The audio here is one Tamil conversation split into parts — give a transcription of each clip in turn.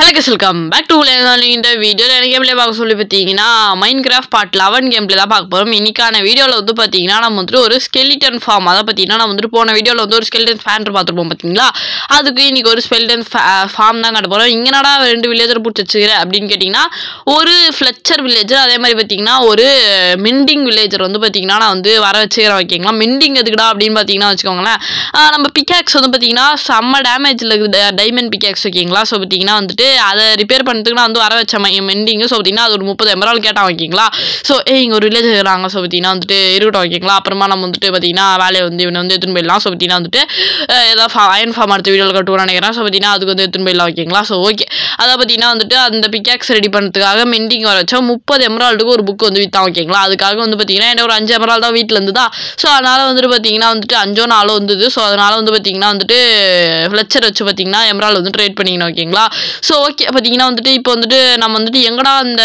ஹலோ வெல்கம் பேக் டு இந்த வீடியோவில் எனக்கு கேம்ல பார்க்க சொல்லி பார்த்தீங்கன்னா மைண்ட் கிராஃப்ட் பார்ட் லெவன் கேம்ல தான் பார்க்க போகிறோம் இன்னைக்கான வீடியோவில் வந்து பார்த்தீங்கன்னா நம்ம வந்துட்டு ஒரு ஸ்கெலிட்டன் ஃபார்ம் அதை பார்த்தீங்கன்னா நம்ம வந்துட்டு போன வீடியோவில் வந்து ஒரு ஸ்கெலிட்டன் ஃபேண்டர் பார்த்துருப்போம் பார்த்தீங்களா அதுக்கு இன்னைக்கு ஒரு ஸ்கெலிட்டன் ஃபார்ம் தான் கட்ட போகிறோம் இங்கே நடா ரெண்டு வில்லேஜர் பிடிச்சி வச்சுக்கிறேன் அப்படின்னு கேட்டிங்கன்னா ஒரு ஃப்ளெச்சர் வில்லேஜர் அதே மாதிரி பார்த்தீங்கன்னா ஒரு மிண்டிங் வில்லேஜர் வந்து பார்த்தீங்கன்னா நான் வந்து வர வச்சுக்கிறேன் ஓகேங்களா மிண்டிங் எதுக்குடா அப்படின்னு பார்த்தீங்கன்னா வச்சுக்கோங்களேன் ஆஹ் நம்ம பிக்காக்ஸ் வந்து பார்த்தீங்கன்னா செம்ம டேமேஜில் இருக்குது டைமண்ட் பிக்காக்ஸ் ஓகேங்களா ஸோ பார்த்தீங்கன்னா வந்துட்டு அதை ரிப்பேர் பண்ணுறதுக்கு நான் வந்து வர வச்சேன் மெண்டிங்கு ஸோ பார்த்தீங்கன்னா அது ஒரு முப்பது எமரால் கேட்டான் ஓகேங்களா ஸோ ஏ இங்கே ஒரு வில்லேஜ் இருக்கிறாங்க ஸோ பார்த்தீங்கன்னா வந்துட்டு இருக்கட்டும் ஓகேங்களா அப்புறமா நம்ம வந்துட்டு பார்த்தீங்கன்னா வேலையை வந்து இவனை வந்து எடுத்துன்னு போயிடலாம் ஸோ பார்த்தீங்கன்னா வந்துட்டு அஹ் ஏதாவது அயன் ஃபார்ம் அடுத்த வீடியோவில் கட்டுவோம்னு நினைக்கிறேன் ஸோ பார்த்தீங்கன்னா அதுக்கு வந்து எடுத்துன்னு போயிடலாம் ஓகேங்களா ஸோ ஓகே அதை பார்த்தீங்கன்னா வந்துட்டு அந்த பிக்காக்ஸ் ரெடி பண்ணுறதுக்காக மெண்டிங் வர வச்சா முப்பது எமரால்டுக்கு ஒரு புக் வந்து விற்றான் ஓகேங்களா அதுக்காக வந்து பார்த்தீங்கன்னா என்ன ஒரு அஞ்சு எமரால் தான் வீட்டில் இருந்ததா ஸோ அதனால் வந்துட்டு பார்த்தீங்கன்னா வந்துட்டு அஞ்சோ நாலோ வந்தது ஸோ அதனால் வந்து பார்த்தீங்கன்னா வந்துட்டு ஃப்ளெச்சர் வச்சு பார்த்தீங்கன்னா எமரால் வந்து ட்ரேட் பண்ணிக்கணும் ஓகேங்களா ஸோ ஓகே பார்த்தீங்கன்னா வந்துட்டு இப்போ வந்துட்டு நம்ம வந்துட்டு எங்கடா அந்த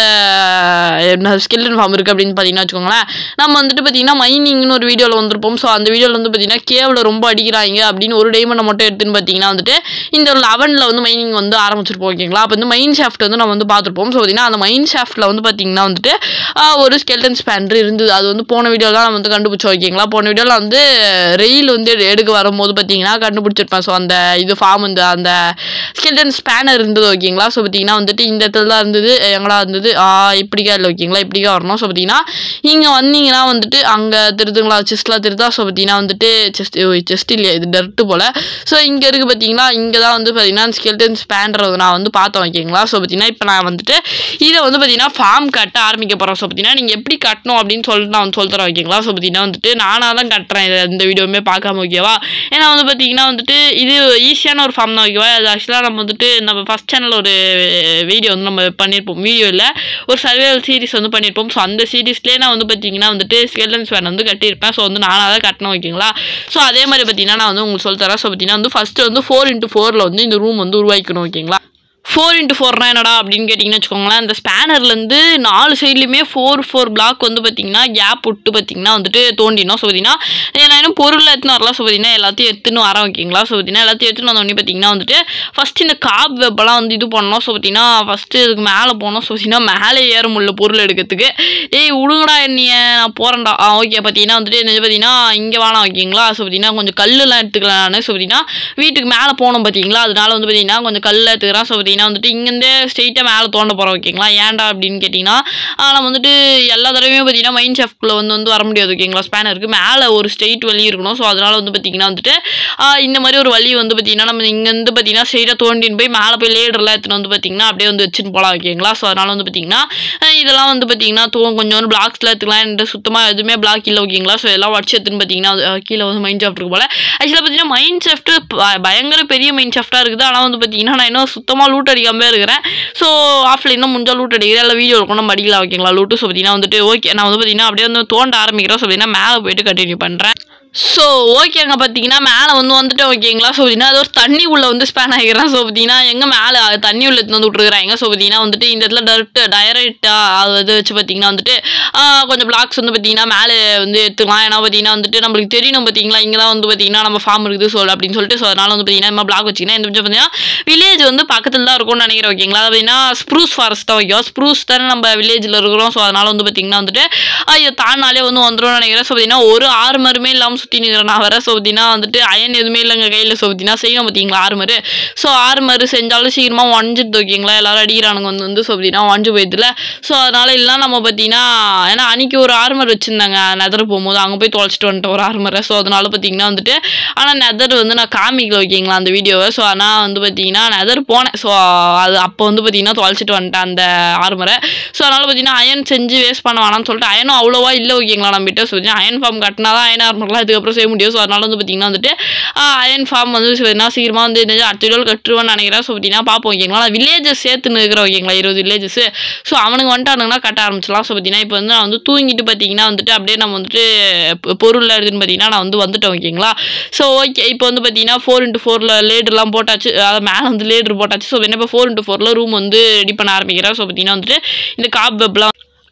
ஸ்கில்டன் ஃபார்ம் இருக்குது அப்படின்னு பார்த்தீங்கன்னா வச்சுக்கோங்களேன் நம்ம வந்துட்டு பார்த்தீங்கன்னா மைனிங்னு ஒரு வீடியோவில் வந்திருப்போம் ஸோ அந்த வீடியோவில் வந்து பார்த்தீங்கன்னா கேவில் ரொம்ப அடிக்கிறாங்க அப்படின்னு ஒரு டைமண்டை மட்டும் எடுத்துன்னு பார்த்தீங்கன்னா வந்துட்டு இந்த லெவனில் வந்து மைனிங் வந்து ஆரம்பிச்சிருப்போம் ஓகேங்களா அப்போ வந்து மைன் ஷாஃப்ட் வந்து நம்ம வந்து பார்த்துருப்போம் ஸோ பார்த்தீங்கன்னா அந்த மைன் ஷாஃப்ட்டில் வந்து பார்த்தீங்கன்னா வந்துட்டு ஆஹ், ஒரு ஸ்கெல்டன் ஸ்பேண்டர் இருந்தது அது வந்து போன வீடியோவில் தான் நம்ம வந்து கண்டுபிடிச்சோம் ஓகேங்களா போன வீடியோவில் வந்து ரெயில் வந்து எடு- எடுக்க வரும்போது பார்த்தீங்கன்னா கண்டுபிடிச்சிருப்பேன் ஸோ அந்த இது ஃபார்ம் இந்த அந்த ஸ்கெல்டன் ஸ்பேனர் இருந்தது ஓகேங்களா ஸோ பார்த்தீங்கன்னா வந்துட்டு இந்த இடத்துல தான் இருந்தது எங்கடா இருந்தது ஆ இப்படிக்கா இல்லை ஓகேங்களா இப்படிக்கா வரணும் ஸோ பார்த்தீங்கன்னா இங்கே வந்தீங்கன்னா வந்துட்டு அங்கே திருதுங்களா செஸ்ட்லாம் திருதா ஸோ பார்த்தீங்கன்னா வந்துட்டு செஸ்ட் செஸ்ட் இல்லையா இது டர்ட்டு போல் ஸோ இங்கே இருக்குது பார்த்தீங்களா இங்கே தான் வந்து பார்த்தீங்கன்னா ஸ்கெல்டன் ஸ்பேண்டர் நான் வந்து பார்த்தேன் ஓகேங்களா ஸோ பார்த்தீங்கன்னா இப்போ நான் வந்துட்டு இதை வந்து பார்த்தீங்கன்னா ஃபார்ம் கட்ட ஆரம்பிக்க போகிறோம் ஸோ பார்த்தீங்கன்னா நீங்கள் எப்படி கட்டணும் அப்படின்னு சொல்லிட்டு நான் வந்து சொல்லித்தரேன் ஓகேங்களா ஸோ பார்த்தீங்கன்னா வந்துட்டு நானாக தான் கட்டுறேன் இதை இந்த வீடியோவுமே பார்க்காம ஓகேவா ஏன்னா வந்து பார்த்தீங்கன்னா வந்துட்டு இது ஈஸியான ஒரு ஃபார்ம் தான் ஓகேவா அது ஆக்சுவலாக நம்ம வந்துட்டு நம்ம ஃபஸ்ட் சேனல் ஒரு வீடியோ வந்து நம்ம பண்ணியிருப்போம் வீடியோ இல்லை ஒரு சர்வேல் சீரிஸ் வந்து பண்ணியிருப்போம் ஸோ அந்த சீரிஸ்லேயே நான் வந்து பார்த்தீங்கன்னா வந்துட்டு ஸ்கெல்லன்ஸ் ஃபேன் வந்து கட்டியிருப்பேன் ஸோ வந்து நானாக தான் கட்டணும் ஓகேங்களா ஸோ அதே மாதிரி பார்த்தீங்கன்னா நான் வந்து உங்களுக்கு சொல்லித்தரேன் ஸோ பார்த்தீங்கன்னா வந்து ஃபஸ்ட்டு வந்து ஃபோர் இன்ட்டு ஃபோரில் வந்து இந்த ரூம் வந்து உருவாக்கணும் ஓகேங்களா ஃபோர் இன்ட்டு ஃபோர்னா என்னடா அப்படின்னு கேட்டிங்கன்னு வச்சுக்கோங்களேன் இந்த ஸ்பேனர்லேருந்து நாலு சைட்லையுமே ஃபோர் ஃபோர் பிளாக் வந்து பார்த்தீங்கன்னா கேப் விட்டு பார்த்தீங்கன்னா வந்துட்டு தோண்டினோம் ஸோ பார்த்தீங்கன்னா நான் இன்னும் பொருள் எடுத்துன்னு வரலாம் ஸோ பார்த்தீங்கன்னா எல்லாத்தையும் எடுத்துன்னு வரேன் ஓகேங்களா ஸோ பார்த்தீங்கன்னா எல்லாத்தையும் எடுத்துன்னு வந்தோடனே பார்த்தீங்கன்னா வந்துட்டு ஃபஸ்ட்டு இந்த காப் வெப்பெல்லாம் வந்து இது பண்ணோம் ஸோ பார்த்தீங்கன்னா ஃபஸ்ட்டு இதுக்கு மேலே போனோம் ஸோ பார்த்தீங்கன்னா மேலே ஏற முடியல பொருள் எடுக்கிறதுக்கு ஏய் விடுங்கடா என்னைய நான் போகிறேன்டா ஆ ஓகே பார்த்தீங்கன்னா வந்துட்டு என்ன பார்த்தீங்கன்னா இங்கே வேணாம் ஓகேங்களா ஸோ பார்த்தீங்கன்னா கொஞ்சம் கல்லுலாம் எடுத்துக்கலாம் நான் ஸோ பார்த்தீங்கன்னா வீட்டுக்கு மேலே போனோம் பார்த்தீங்களா அதனால வந்து பார்த்தீங்கன்னா கொஞ்சம் கல் எடுத்துக்கிறேன் ஸோ பார்த்தீங்கன்னா வந்துட்டு இங்கேருந்தே ஸ்ட்ரெயிட்டாக மேலே தோண்ட போகிறோம் ஓகேங்களா ஏன்டா அப்படின்னு கேட்டிங்கன்னா ஆ, நம்ம வந்துட்டு எல்லா தடவையும் பார்த்தீங்கன்னா மைண்ட் ஷாஃப்ட்குள்ளே வந்து வந்து வர முடியாது ஓகேங்களா ஸ்பேனருக்கு மேலே ஒரு ஸ்ட்ரெயிட் வழி இருக்கணும் ஸோ அதனால வந்து பார்த்தீங்கன்னா வந்துட்டு ஆ, இந்த மாதிரி ஒரு வழி வந்து பார்த்தீங்கன்னா நம்ம இங்கேருந்து பார்த்தீங்கன்னா ஸ்ட்ரெயிட்டாக தோண்டின்னு போய் மேலே போய் லேடர்லாம் எடுத்துன்னு வந்து பார்த்தீங்கன்னா அப்படியே வந்து வச்சுன்னு போகலாம் ஓகேங்களா ஸோ அதனால வந்து பார்த்தீங்கன்னா ஆ, இதெல்லாம் வந்து பார்த்தீங்கன்னா தோ கொஞ்சம் பிளாக்ஸில் எடுத்துக்கலாம் என்கிட்ட சுத்தமாக எதுவுமே பிளாக் இல்லை ஓகேங்களா ஸோ எல்லாம் வச்சு எடுத்துன்னு பார்த்தீங்கன்னா அது, ஆ, கீழே வந்து மைண்ட் ஷாஃப்ட் இருக்கு போல ஆக்சுவலாக பார்த்தீங்கன்னா மைண்ட் ஷாஃப்ட் பயங்கர பெரிய மைண்ட் ஷாஃப்ட்டாக இருக்குது ஆனால் வந்து பார்த்தீங்கன்னா நான் இன்னும் சுத்தமாக லூட் அடிக்காமலே இருக்கிறேன் ஸோ ஆஃப்லைனும் முடிஞ்சா லூட் அடிக்கிறேன் இல்லை வீடியோ இருக்கும் நம்ம அடிக்கலாம் ஓகேங்களா லூட்டு ஸோ பார்த்தீங்கன்னா வந்துட்டு ஓகே நான் வந்து பார்த்தீங்கன்னா அப்படியே வந்து தோண்ட ஆரம்பிக்கிறேன் ஸோ பார்த்தீங்கன்னா மேலே போயிட்டு கண்டினியூ பண்ணுறேன் ஸோ ஓகேங்க பார்த்தீங்கன்னா மேலே வந்து வந்துட்டேன் ஓகேங்களா ஸோ பார்த்தீங்கன்னா அது ஒரு தண்ணி உள்ள வந்து ஸ்பேன் ஆகிக்கிறேன் ஸோ பார்த்தீங்கன்னா எங்கே மேலே தண்ணி உள்ள எடுத்துன்னு வந்து விட்ருக்குறாங்க ஸோ பார்த்தீங்கன்னா வந்துட்டு இந்த இடத்துல டர்ட்டு டைரக்டாக அது இது வச்சு பார்த்தீங்கன்னா வந்துட்டு ஆ, கொஞ்சம் பிளாக்ஸ் வந்து பார்த்தீங்கன்னா மேலே வந்து எடுத்துக்கலாம் ஏன்னா பார்த்தீங்கன்னா வந்துட்டு நம்மளுக்கு தெரியணும் பார்த்தீங்களா இங்கே தான் வந்து பார்த்தீங்கன்னா நம்ம ஃபார்ம் இருக்குது சொல் அப்படின்னு சொல்லிட்டு ஸோ அதனால வந்து பார்த்தீங்கன்னா நம்ம பிளாக் வச்சிங்கன்னா இந்த பட்சம் பார்த்தீங்கன்னா வில்லேஜ் வந்து பக்கத்தில் தான் இருக்கும்னு நினைக்கிறேன் ஓகேங்களா அது பார்த்தீங்கன்னா ஸ்ப்ரூஸ் ஃபாரஸ்ட் தான் ஓகேவா ஸ்ப்ரூஸ் தானே நம்ம வில்லேஜில் இருக்கிறோம் ஸோ அதனால வந்து பார்த்தீங்கன்னா வந்துட்டு ஆ, இதை தாண்டினாலே வந்து வந்துடும் நினைக்கிறேன் ஸோ பார்த்தீங்கன்னா ஒரு ஆறு மருமே இல்லாமல் சுற்றி நிற்கிறேன் நான் வர ஸோ பார்த்தீங்கன்னா வந்துட்டு அயன் எதுவுமே இல்லைங்க கையில் ஸோ பார்த்தீங்கன்னா செய்யணும் பார்த்தீங்களா ஆறு மரு ஸோ ஆறு மரு செஞ்சாலும் சீக்கிரமாக ஒஞ்சிட்டு ஓகேங்களா எல்லாரும் அடிக்கிறானுங்க வந்து வந்து ஸோ பார்த்தீங்கன்னா ஒஞ்சு போயிடுதுல ஸோ அதனால இல்லைனா நம்ம பார்த்தீங்கன்னா ஏன்னா அன்னைக்கு ஒரு ஆர்மர் வச்சுருந்தாங்க நெதர் போகும்போது அங்கே போய் தொலைச்சிட்டு வந்துட்டேன் ஒரு ஆர்மரை ஸோ அதனால பார்த்தீங்கன்னா வந்துட்டு ஆனால் நெதர் வந்து நான் காமிக்கல ஓகேங்களா அந்த வீடியோவை ஸோ ஆனால் வந்து பார்த்தீங்கன்னா நெதர் போனேன் ஸோ அது அப்போ வந்து பார்த்தீங்கன்னா தொலைச்சிட்டு வந்துட்டேன் அந்த ஆர்மரை ஸோ அதனால பார்த்தீங்கன்னா அயன் செஞ்சு வேஸ்ட் பண்ண வேணாம்னு சொல்லிட்டு அயனும் அவ்வளோவா இல்லை ஓகேங்களா நம்மகிட்ட ஸோ அயன் ஃபார்ம் கட்டினா தான் அயன் ஆர்மர்லாம் இதுக்கப்புறம் செய்ய முடியும் ஸோ அதனால வந்து பார்த்தீங்கன்னா வந்துட்டு அயன் ஃபார்ம் வந்து என்ன சீக்கிரமாக வந்து என்னது அடுத்த வீடியோவில் கட்டுருவேன்னு நினைக்கிறேன் ஸோ பார்த்தீங்கன்னா பார்ப்போம் ஓகேங்களா நான் வில்லேஜஸ் சேர்த்துன்னு இருக்கிறேன் ஓகேங்களா இருபது வில்லேஜஸ் ஸோ அவனுங்க வந்துட்டானுங்கன்னா கட்ட ஆரம்பிச்சிடலாம் ஸோ பார்த்தீங்கன்னா இப்போ வந்து நான் வந்து தூங்கிட்டு பார்த்தீங்கன்னா வந்துட்டு அப்படியே நம்ம வந்துட்டு பொ- பொருள் எடுத்துன்னு பார்த்தீங்கன்னா நான் வந்து வந்துட்டேன் ஓகேங்களா ஸோ ஓகே இப்போ வந்து பார்த்தீங்கன்னா ஃபோர் இன்ட்டு ஃபோரில் லேடர்லாம் போட்டாச்சு அது மேலே வந்து லேடர் போட்டாச்சு ஸோ என்ன இப்போ ஃபோர் இன்ட்டு ஃபோரில் ரூம் வந்து ரெடி பண்ண ஆரம்பிக்கிறேன் ஸோ பார்த்தீங்கன்னா வந்துட்டு இந்த காப் வெப்லாம்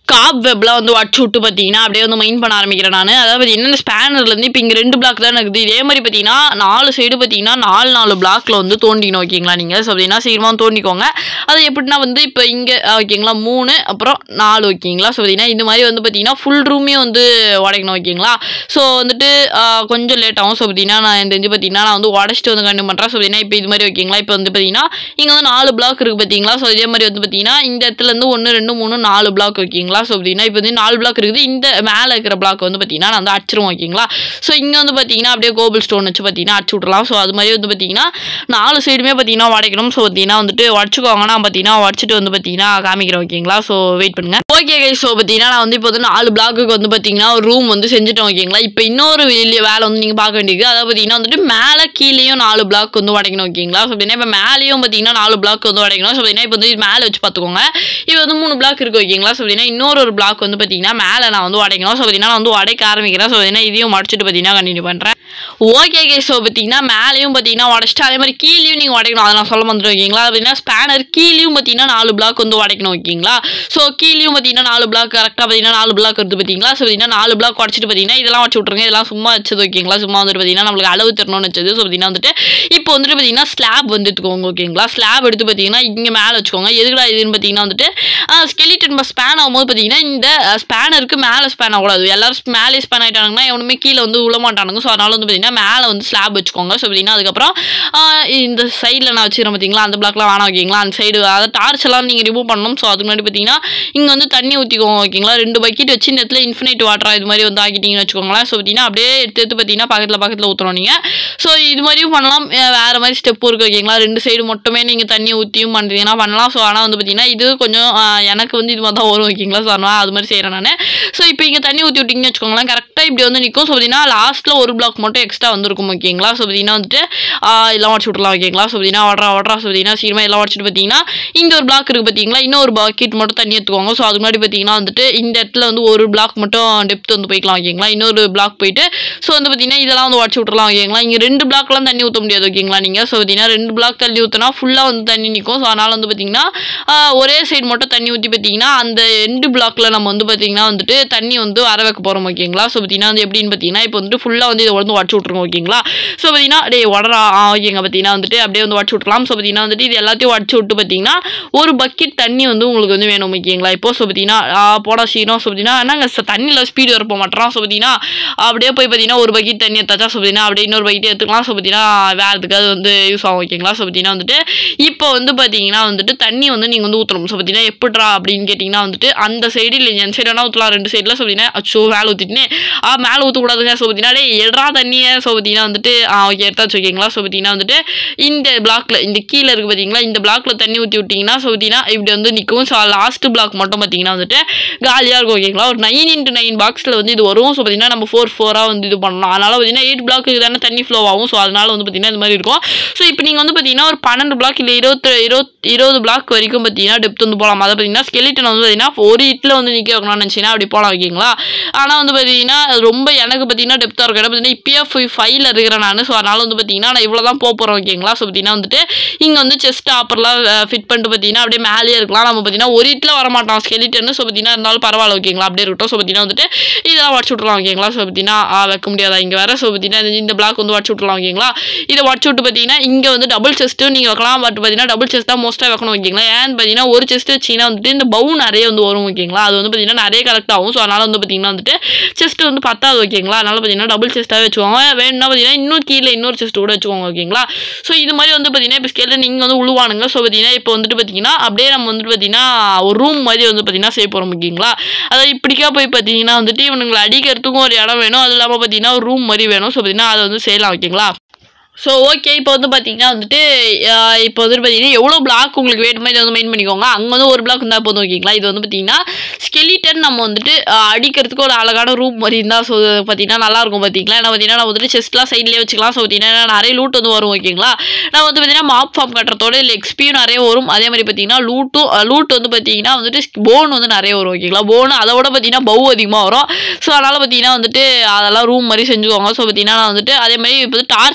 காப் வெப்லாம் வந்து வச்சு விட்டு பார்த்தீங்கன்னா அப்படியே வந்து மைண்ட் பண்ண ஆரம்பிக்கிறேன் நான் அதாவது பார்த்தீங்கன்னா ஸ்பேனர்லேருந்து இப்போ இங்கே ரெண்டு பிளாக் தான் இருக்குது இதே மாதிரி பார்த்தீங்கன்னா நாலு சைடு பார்த்தீங்கன்னா நாலு நாலு பிளாக்ல வந்து தோண்டிக்கணும் ஓகேங்களா நீங்கள் ஸோ அப்படின்னா சீக்கிரமாக தோண்டிக்கோங்க அது எப்படின்னா வந்து இப்போ இங்கே ஓகேங்களா மூணு அப்புறம் நாலு ஓகேங்களா ஸோ பார்த்தீங்கன்னா இந்த மாதிரி வந்து பார்த்தீங்கன்னா ஃபுல் ரூமே வந்து உடைக்கணும் ஓகேங்களா ஸோ வந்துட்டு ஆஹ், கொஞ்சம் லேட் ஆகும் ஸோ பார்த்தீங்கன்னா நான் இந்த இது பார்த்தீங்கன்னா நான் வந்து உடச்சிட்டு வந்து கண்டு பண்ணுறேன் ஸோ பார்த்தீங்கன்னா இப்போ இது மாதிரி ஓகேங்களா இப்போ வந்து பார்த்தீங்கன்னா இங்கே வந்து நாலு பிளாக் இருக்குது பார்த்தீங்களா ஸோ இதே மாதிரி வந்து பார்த்தீங்கன்னா இந்த இடத்துல இருந்து ஒன்று ரெண்டு மூணு நாலு பிளாக் ஓகேங்களா ஸோ பார்த்தீங்கன்னா இப்போ வந்து நாலு பிளாக் இருக்குது இந்த மேலே இருக்கிற பிளாக் வந்து பார்த்தீங்கன்னா நான் வந்து அடிச்சிருவோம் ஓகேங்களா ஸோ இங்கே வந்து பார்த்தீங்கன்னா அப்படியே கோபிள் ஸ்டோன் வச்சு பார்த்தீங்கன்னா அடிச்சு விட்றலாம் ஸோ அது மாதிரி வந்து பார்த்தீங்கன்னா நாலு சைடுமே பார்த்தீங்கன்னா உடைக்கணும் ஸோ பார்த்தீங்கன்னா வந்துட்டு உடச்சிக்கோங்க நான் பார்த்தீங்கன்னா உடச்சிட்டு வந்து பார்த்தீங்கன்னா காமிக்கிறேன் ஓகேங்களா ஸோ வெயிட் பண்ணுங்க ஓகே கை ஸோ பார்த்தீங்கன்னா நான் வந்து இப்போ வந்து நாலு பிளாக்குக்கு வந்து பார்த்தீங்கன்னா ஒரு ரூம் வந்து செஞ்சுட்டேன் ஓகேங்களா இப்போ இன்னொரு வெளிய வேலை வந்து நீங்கள் பார்க்க வேண்டியது அதாவது பார்த்தீங்கன்னா வந்துட்டு மேலே கீழேயும் நாலு பிளாக் வந்து உடைக்கணும் ஓகேங்களா ஸோ அப்படின்னா இப்போ மேலேயும் பார்த்தீங்கன்னா நாலு பிளாக் வந்து உடைக்கணும் ஸோ பார்த்தீங்கன்னா இப்போ வந்து இது மேலே வச்சு பார்த்துக்கோங்க இது வந்து மூணு பிளாக் இருக்கு ஓகேங்களா ஸோ பார்த்தீங்கன்னா இன்னொரு ஒரு பிளாக் வந்து பார்த்தீங்கன்னா மேலே நான் வந்து உடைக்கணும் ஸோ பார்த்தீங்கன்னா நான் வந்து உடைக்க ஆரம்பிக்கிறேன் ஸோ பார்த்தீங்கன்னா இதையும் முடிச்சுட்டு பார்த்தீங்கன்னா கண்டினியூ பண்ணுறேன் ஓகே கே ஸோ பார்த்தீங்கன்னா மேலேயும் பார்த்தீங்கன்னா உடச்சிட்டு அதே மாதிரி கீழேயும் நீங்கள் உடைக்கணும் அதை நான் சொல்ல வந்துட்டு ஓகேங்களா அப்படின்னா ஸ்பேனர் கீழேயும் பார்த்தீங்கன்னா நாலு பிளாக் வந்து உடைக்கணும் ஓகேங்களா ஸோ கீழேயும் பார்த்தீங்கன்னா நாலு பிளாக் கரெக்டாக பார்த்தீங்கன்னா நாலு பிளாக் வருது பார்த்தீங்களா ஸோ பார்த்தீங்கன்னா நாலு பிளாக் உடச்சிட்டு பார்த்தீங்கன்னா இதெல்லாம் வச்சு விட்ருங்க இதெல்லாம் சும்மா வச்சது ஓகேங்களா சும்மா வந்துட்டு பார்த்தீங்கன்னா நம்மளுக்கு அளவு தரணும்னு வச்சது ஸோ பார்த்தீங்கன்னா வந்துட்டு இப்போ வந்துட்டு பார்த்தீங்கன்னா ஸ்லாப் வந்து எடுத்துக்கோங்க ஓகேங்களா ஸ்லாப் எடுத்து பார்த்தீங்கன்னா இங்கே மேலே வச்சுக்கோங்க எதுக்குடா இதுன்னு பார்த்தீங்கன்னா வந்துட்டு ஸ்கெலிட்டன் ஸ்பேன் ஆகும்போது பார்த்தீங்கன்னா இந்த ஸ்பேனருக்கு மேலே ஸ்பேன் ஆகக்கூடாது எல்லாரும் மேலே ஸ்பேன் ஆகிட்டாங்கன்னா எவனுமே கீழே வந்து விழ மாட்டானுங்க ஸோ அதனால வந்து பார்த்தீங்கன்னா மேலே வந்து ஸ்லாப் வச்சுக்கோங்க ஸோ பார்த்தீங்கன்னா அதுக்கப்புறம் ஆஹ் இந்த சைடில் நான் வச்சுக்கிறேன் பார்த்தீங்களா அந்த பிளாக்லாம் வேணாம் ஓகேங்களா அந்த சைடு அதை டார்ச் எல்லாம் நீங்கள் ரிமூவ் பண்ணணும் ஸோ அதுக்கு முன்னாடி பார்த்தீங்கன்னா இங்கே வந்து தண்ணி ஊற்றிக்கோங்க ஓகேங்களா ரெண்டு பக்கெட் வச்சு இந்த இடத்துல இன்ஃபினைட் வாட்டரா இது மாதிரி வந்து ஆக்கிட்டீங்கன்னு வச்சுக்கோங்களேன் ஸோ பார்த்தீங்கன்னா அப்படியே எடுத்து எடுத்து பார்த்தீங்கன்னா பக்கத்தில் பக்கத்தில் ஊற்றணும் நீங்கள் ஸோ இது மாதிரியும் பண்ணலாம் அஹ் வேறு மாதிரி ஸ்டெப் இருக்குது ஓகேங்களா ரெண்டு சைடு மட்டுமே நீங்கள் தண்ணி ஊற்றியும் பண்ணுறீங்கன்னா பண்ணலாம் ஸோ ஆனால் வந்து பார்த்தீங்கன்னா இது கொஞ்சம் ஆஹ் எனக்கு வந்து இது மாதிரி தான் வரும் ஓகேங்களா ஸோ அதனால் அது மாதிரி செய்கிறேன் நான் ஸோ இப்போ இங்கே தண்ணி ஊற்றி விட்டிங்கன்னு வச்சுக்கோங்களேன் கரெக்டாக இப்படி வந்து நிற்கும் ஸோ பார்த்தீங்கன்னா லாஸ்ட்டில் ஒரு பிளாக் மட்டும் எக்ஸ்ட்ரா வந்துருக்கும் ஓகேங்களா ஸோ பார்த்தீங்கன்னா வந்துட்டு ஆஹ் எல்லாம் உடச்சு விட்றலாம் ஓகேங்களா ஸோ பார்த்தீங்கன்னா வட்றா வட்றா ஸோ பார்த்தீங்கன்னா சீக்கிரமாக எல்லாம் உடச்சிட்டு பார்த்தீங்கன்னா இந்த ஒரு பிளாக் இருக்குது பார்த்தீங்களா இன்னொரு பக்கெட் மட்டும் தண்ணி எடுத்துக்கோங்க ஸோ அதுக்கு முன்னாடி பார்த்தீங்கன்னா வந்துட்டு இந்த இடத்துல வந்து ஒரு பிளாக் மட்டும் டெப்த் வந்து போய்க்கலாம் ஓகேங்களா இன்னொரு பிளாக் போயிட்டு ஸோ வந்து பார்த்தீங்கன்னா இதெல்லாம் வந்து உடச்சு விட்றலாம் ஓகேங்களா இங்கே ரெண்டு பிளாக்லாம் தண்ணி ஊற்ற முடியாது ஓகேங்களா நீங்கள் ஸோ பார்த்தீங்கன்னா ரெண்டு பிளாக் தண்ணி ஊற்றினா ஃபுல்லாக வந்து தண்ணி நிற்கும் ஸோ அதனால் வந்து பார்த்தீங்கன்னா ஆஹ் ஒரே சைடு மட்டும் தண்ணி ஊற்றி பார்த்தீங்கன்னா அந்த ரெண்டு பிளாக்ல நம்ம வந்து பார்த்தீங்கன்னா வந்துட்டு தண்ணி வந்து வர வைக்க போகிறோம் ஓகேங்களா ஸோ பார்த்தீங்கன்னா வந்து எப்படின்னு பார்த்தீங்கன்னா இப்போ வந்துட்டு ஃபுல்லாக வந்து இதை வந்து உடச்சு விட்ருங்க ஓகேங்களா ஸோ பார்த்தீங்கன்னா டே உடறா ஆ, ஓகேங்க பார்த்தீங்கன்னா வந்துட்டு அப்படியே வந்து உடச்சு விட்றலாம் ஸோ பார்த்தீங்கன்னா வந்துட்டு இது எல்லாத்தையும் உடச்சு விட்டு பார்த்தீங்கன்னா ஒரு பக்கெட் தண்ணி வந்து உங்களுக்கு வந்து வேணும் ஓகேங்களா இப்போ ஸோ பார்த்தீங்கன்னா ஆ, போடா சீரம் ஸோ பார்த்தீங்கன்னா என்னங்க ச- தண்ணியில் ஸ்பீடு வர போக மாட்டோம் ஸோ பார்த்தீங்கன்னா அப்படியே போய் பார்த்தீங்கன்னா ஒரு பக்கெட் தண்ணி எடுத்தாச்சா ஸோ பார்த்தீங்கன்னா அப்படியே இன்னொரு பக்கெட் எடுத்துக்கலாம் ஸோ பார்த்தீங்கன்னா வேறு எதுக்காவது வந்து யூஸ் ஆகும் ஓகேங்களா ஸோ பார்த்தீங்கன்னா வந்துட்டு இப்போ வந்து பார்த்தீங்கன்னா வந்துட்டு தண்ணி வந்து நீங்கள் வந்து ஊற்றணும் ஸோ பார்த்தீங்கன்னா எப்படிடா அப்படின்னு கேட்டிங்கன்னா வந்துட்டு அந்த சைடு இல்லை என் சைடு வேணா ஊற்றலாம் ரெண்டு சைடில் ஸோ பார்த்தீங்கன்னா அச்சோ மேலே ஊற்றிட்டுனே ஆ மேலே ஊற்றக்கூடாதுங்க ஸோ பார்த்தீங்கன்னா டேய் எட்ரா தண்ணியை ஸோ பார்த்தீங்கன்னா வந்துட்டு ஆ ஓகே எடுத்தாச்சு ஓகேங்களா ஸோ பார்த்தீங்கன்னா வந்துட்டு இந்த பிளாக்ல இந்த கீழே இருக்குது பார்த்தீங்களா இந்த பிளாக்ல தண்ணி ஊற்றி விட்டிங்கன்னா ஸோ பார்த்தீங்கன்னா இப்படி வந்து நிற்கும் ஸோ லாஸ்ட் பிளாக் மட்டும் பார்த்தீங்கன்னா வந்துட்டு காலியாக இருக்கும் ஓகேங்களா ஒரு நைன் இன்ட்டு நைன் பாக்ஸில் வந்து இது வரும் ஸோ பார்த்தீங்கன்னா நம்ம ஃபோர் ஃபோராக வந்து இது பண்ணணும் அதனால பார்த்தீங்கன்னா எயிட் பிளாக்கு தானே தண்ணி ஃப்ளோ ஆகும் ஸோ அதனால வந்து பார்த்தீங்கன்னா இந்த மாதிரி இருக்கும் ஸோ இப்போ நீங்கள் வந்து பார்த்தீங்கன்னா ஒரு பன்னெண்டு பிளாக் இல்லை இருபத்தி இருபத் இருபது பிளாக் வரைக்கும் பார்த்தீங்கன்னா டெப்த் வந்து போகலாம் அதை பார்த்தீங்கன்னா ஸ்கெலிட்டன் வந்து பார்த்தீங்கன்னா ஒரு இட்டில் வந்து நிற்க வைக்கணும்னு நினச்சிங்கன்னா அப்படி போகலாம் ஓகேங்களா ஆனால் வந்து பார்த்தீங்கன்னா அது ரொம்ப எனக்கு பார்த்தீங்கன்னா டெப்த்தாக இருக்கும் ஏன்னா பார்த்தீங்கன்னா இப்பயே ஃபைவ்ல இருக்கிறேன் நான் ஸோ அதனால வந்து பார்த்தீங்கன்னா நான் இவ்வளோ தான் போக போகிறோம் ஓகேங்களா ஸோ பார்த்தீங்கன்னா வந்துட்டு இங்கே வந்து செஸ்ட் ஆப்பர்லாம் ஃபிட் பண்ணிட்டு பார்த்தீங்கன்னா அப்படியே மேலேயே இருக்கலாம் நம்ம பார்த்தீங்கன்னா ஒரு இட்டில் வர மாட்டோம் ஸ்கெலிட்டன் ஸோ பார்த்தீங்கன்னா இருந்தாலும் பரவாயில்ல ஓகேங்களா அப்படியே இருக்கட்டும் ஸோ பார்த்தீங்கன்னா வந்துட்டு இதெல்லாம் உடச்சு விட்றலாம் ஓகேங்களா ஸோ பார்த்தீங்கன்னா ஆ, வைக்க முடியாதா இங்கே வேறு ஸோ பார்த்தீங்கன்னா இந்த- இந்த பிளாக் வந்து உடச்சு விட்றலாம் ஓகேங்களா இதை உடச்சு விட்டு பார்த்தீங்கன்னா இங்கே வந்து டபுள் செஸ்ட்டும் நீங்கள் வைக்கலாம் பட் பார்த்தீங்கன்னா டபுள் செஸ்ட் தான் மோஸ்ட்டாக வைக்கணும் ஓகேங்களா ஏன்னு பார்த்தீங்கன்னா ஒரு செஸ்ட் வச்சிங்கன்னா வந்துட்டு இந்த பவு நிறைய வந்து வரும் ஓகேங்களா அது வந்து பார்த்தீங்கன்னா நிறைய கலெக்ட் ஆகும் ஸோ அதனால் வந்து பார்த்தீங்கன்னா வந்துட்டு செஸ்ட் வந்து பத்தாது ஓகேங்களா அதனால பார்த்தீங்கன்னா டபுள் செஸ்ட்டாகவே வச்சுக்கோங்க வேணும்னா பார்த்தீங்கன்னா இன்னும் கீழே இன்னொரு செஸ்ட் கூட வச்சுக்கோங்க ஓகேங்களா ஸோ இது மாதிரி வந்து பார்த்தீங்கன்னா இப்போ ஸ்கேலில் நீங்கள் வந்து உழுவானுங்க ஸோ பார்த்தீங்கன்னா இப்போ வந்துட்டு பார்த்தீங்கன்னா அப்படியே நம்ம வந்துட்டு பார்த்தீங்கன்னா ஒரு ரூம் மாதிரி வந்து பார்த்தீங்கன்னா செய்ய போகிறோம் ஓகேங்களா அதாவது இப்படிக்கா போய் பார்த்தீங்கன்னா வந்துட்டு இவனுங்களை அடிக்கிறதுக்கும் ஒரு இடம் வேணும் அது இல்லாமல் பார்த்தீங்கன்னா ஒரு ரூம் மாதிரி வேணும் ஸோ பார்த்தீங்கன்னா அதை வந்து செய்யலாம் ஓகேங்களா ஸோ ஓகே இப்போ வந்து பார்த்தீங்கன்னா வந்துட்டு ஆஹ் இப்போ வந்துட்டு பார்த்தீங்கன்னா எவ்வளோ பிளாக் உங்களுக்கு வேணுமோ இதை வந்து மெயின் பண்ணிக்கோங்க அங்கே வந்து ஒரு பிளாக் இருந்தால் போதும் ஓகேங்களா இது வந்து பார்த்தீங்கன்னா ஸ்கெலிட்டன் நம்ம வந்துட்டு ஆஹ் அடிக்கிறதுக்கு ஒரு அழகான ரூம் மாதிரி இருந்தால் ஸோ பார்த்தீங்கன்னா நல்லாயிருக்கும் பார்த்தீங்களா ஏன்னா பார்த்தீங்கன்னா நம்ம வந்துட்டு செஸ்ட்லாம் சைட்லேயே வச்சுக்கலாம் ஸோ பார்த்தீங்கன்னா நிறைய லூட் வந்து வரும் ஓகேங்களா நான் வந்து பார்த்தீங்கன்னா மாப் ஃபார்ம் கட்டுறதோட இல்லை எக்ஸ்பியும் நிறைய வரும் அதே மாதிரி பார்த்தீங்கன்னா லூட்டும் லூட் வந்து பார்த்தீங்கன்னா வந்துட்டு போன் வந்து நிறைய வரும் ஓகேங்களா போன் அதை விட பார்த்தீங்கன்னா பவு அதிகமாக வரும் ஸோ அதனால் பார்த்தீங்கன்னா வந்துட்டு அதெல்லாம் ரூம் மாதிரி செஞ்சுக்கோங்க ஸோ பார்த்தீங்கன்னா நான் வந்துட்டு அதே மாதிரி இப்போ டார்ச் வந்து மேலே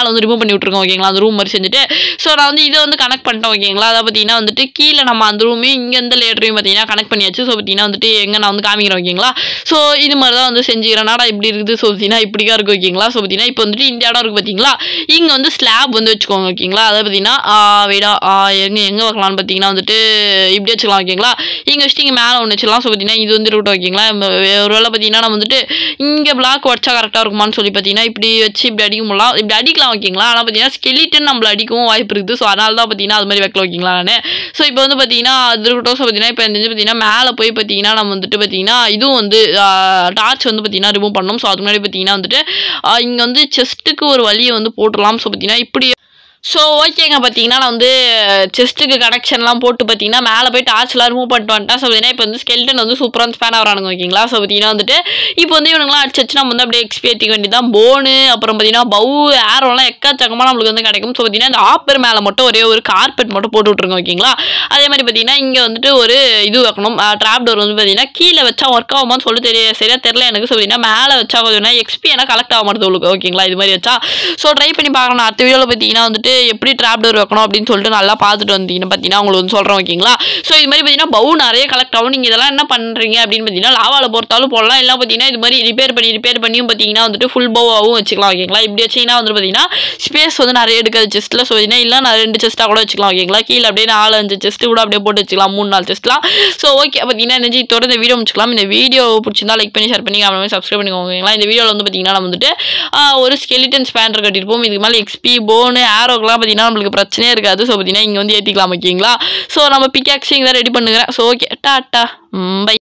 வந்து ரிமூவ் பண்ணி விட்ருக்கோம் ஓகேங்களா அந்த ரூம் மாதிரி செஞ்சுட்டு ஸோ நான் வந்து இதை வந்து கனெக்ட் பண்ணிட்டேன் ஓகேங்களா அதை பார்த்தீங்கன்னா வந்துட்டு கீழே நம்ம அந்த ரூமையும் இங்கே இந்த லேட்டரையும் பார்த்தீங்கன்னா கனெக்ட் பண்ணியாச்சு ஸோ பார்த்தீங்கன்னா வந்துட்டு எங்கே நான் வந்து காமிக்கிறேன் ஓகேங்களா ஸோ இது மாதிரி தான் வந்து செஞ்சுக்கிறேன் நாடா இப்படி இருக்குது ஸோ பார்த்தீங்கன்னா இப்படிக்கா இருக்கு ஓகேங்களா ஸோ பார்த்தீங்கன்னா இப்போ வந்துட்டு இந்த இடம் இருக்குது பார்த்தீங்களா இங்கே வந்து ஸ்லாப் வந்து வச்சுக்கோங்க ஓகேங்களா அதை பார்த்தீங்கன்னா வேடா எங்கே எங்கே வைக்கலாம்னு பார்த்தீங்கன்னா வந்துட்டு இப்படி வச்சுக்கலாம் ஓகேங்களா இங்கே வச்சுட்டு இங்கே மேலே ஒன்று வச்சுக்கலாம் ஸோ பார்த்தீங்கன்னா இது வந்து இருக்கட்டும் ஓகேங்களா ஒரு வேளை பார்த்தீங்கன்னா நம்ம வந்துட்டு இங்கே பிளாக் வச்சா கரெக்டாக இருக்குமான்னு சொல்லி பார்த்தீங்கன்னா இப்படி வச்சு இப்படி அடிக்க முடியலாம் இப்படி அடிக்கலாம் ஓகேங்களா ஆனால் பார்த்தீங்கன்னா ஸ்கெலிட்டன் நம்மள அடிக்கவும் வாய்ப்பு இருக்குது ஸோ அதனால தான் பார்த்தீங்கன்னா அது மாதிரி வைக்கல ஓகேங்களா நான் ஸோ இப்போ வந்து பார்த்தீங்கன்னா அது இருக்கட்டும் ஸோ பார்த்தீங்கன்னா இப்போ இந்த பார்த்தீங்கன்னா மேலே போய் பார்த்தீங்கன்னா நம்ம வந்துட்டு பார்த்தீங்கன்னா இதுவும் வந்து டார்ச் வந்து பார்த்தீங்கன்னா ரிமூவ் பண்ணணும் ஸோ அதுக்கு முன்னாடி பார்த்தீங்கன்னா வந்துட்டு இங்கே வந்து செஸ்ட்டுக்கு ஒரு வழியை வந்து போட்டுடலாம் ஸோ பார்த்தீங்கன்னா இப்படி ஸோ ஓகேங்க பார்த்தீங்கன்னா நான் வந்து செஸ்ட்டுக்கு கனெக்ஷன்லாம் போட்டு பார்த்தீங்கன்னா மேலே போய் டார்ச்லாம் ரிமூவ் பண்ணிட்டு வந்துட்டேன் ஸோ பார்த்தீங்கன்னா இப்போ வந்து ஸ்கெல்டன் வந்து சூப்பராக ஸ்பேன் ஆகிறானுங்க ஓகேங்களா ஸோ பார்த்தீங்கன்னா வந்துட்டு இப்போ வந்து இவனுங்களாம் அடிச்சு வச்சு நம்ம வந்து அப்படியே எக்ஸ்பி ஏற்றிக்க வேண்டியதான் போனு அப்புறம் பார்த்தீங்கன்னா பவு ஏரோலாம் எக்கச்சக்கமாக நம்மளுக்கு வந்து கிடைக்கும் ஸோ பார்த்தீங்கன்னா இந்த ஆப்பர் மேலே மட்டும் ஒரே ஒரு கார்பெட் மட்டும் போட்டு விட்ருங்க ஓகேங்களா அதே மாதிரி பார்த்தீங்கன்னா இங்கே வந்துட்டு ஒரு இது வைக்கணும் ட்ராப் டோர் வந்து பார்த்தீங்கன்னா கீழே வச்சா ஒர்க் ஆகுமான்னு சொல்லி தெரிய சரியாக தெரில எனக்கு ஸோ பார்த்தீங்கன்னா மேலே வச்சா கொஞ்சம் எக்ஸ்பி ஏன்னா கலெக்ட் ஆக மாட்டேது உங்களுக்கு ஓகேங்களா இது மாதிரி வச்சா ஸோ ட்ரை பண்ணி பார்க்கணும் அடுத்த வீடியோவில் பார்த்தீங்கன்னா வந்துட்டு எப்படி ட்ராப் டோர் வைக்கணும் அப்படின்னு சொல்லிட்டு நல்லா பார்த்துட்டு வந்தீங்கன்னா பார்த்தீங்கன்னா உங்களுக்கு வந்து சொல்கிறேன் ஓகேங்களா ஸோ இது மாதிரி பார்த்தீங்கன்னா பவு நிறைய கலெக்ட் ஆகும் நீங்கள் இதெல்லாம் என்ன பண்ணுறீங்க அப்படின்னு பார்த்தீங்கன்னா லாவாவில் பொறுத்தாலும் போடலாம் எல்லாம் பார்த்தீங்கன்னா இது மாதிரி ரிப்பேர் பண்ணி ரிப்பேர் பண்ணியும் பார்த்தீங்கன்னா வந்துட்டு ஃபுல் பவாகவும் வச்சுக்கலாம் ஓகேங்களா இப்படி வச்சிங்கன்னா வந்து பார்த்தீங்கன்னா ஸ்பேஸ் வந்து நிறைய எடுக்காது செஸ்ட்டில் ஸோ பார்த்தீங்கன்னா இல்லை நான் ரெண்டு செஸ்ட்டாக கூட வச்சுக்கலாம் ஓகேங்களா கீழே அப்படியே நாலு அஞ்சு செஸ்ட்டு கூட அப்படியே போட்டு வச்சுக்கலாம் மூணு நாலு செஸ்ட்லாம் ஸோ ஓகே பார்த்தீங்கன்னா என்ன தொடர்ந்து இந்த வீடியோ முடிச்சுக்கலாம் இந்த வீடியோ பிடிச்சிருந்தா லைக் பண்ணி ஷேர் பண்ணி அப்புறமே சப்ஸ்கிரைப் பண்ணிக்கோங்க ஓகேங்களா இந்த வீடியோவில் வந்து பார்த்தீங்கன்னா நம்ம வந்துட்டு ஒரு ஸ்கெலிட்டன் ஸ்பேண்டர் கட்டியிருப்போம் இதுக்கு மேலே எக்ஸ்பி போனு ஆரோக்கெலாம் பார்த்தீங்கன்னா நம்மளுக்கு பிரச்சனையே இருக்காது ஸோ பார்த்தீங்கன்னா இங்கே வந்து ஏற்றிக்கலாம் ஓகேங்களா ஸோ நம்ம பிக்காக்ஸிங் தான் ரெடி பண்ணுகிறேன் ஸோ ஓகே டாட்டா பை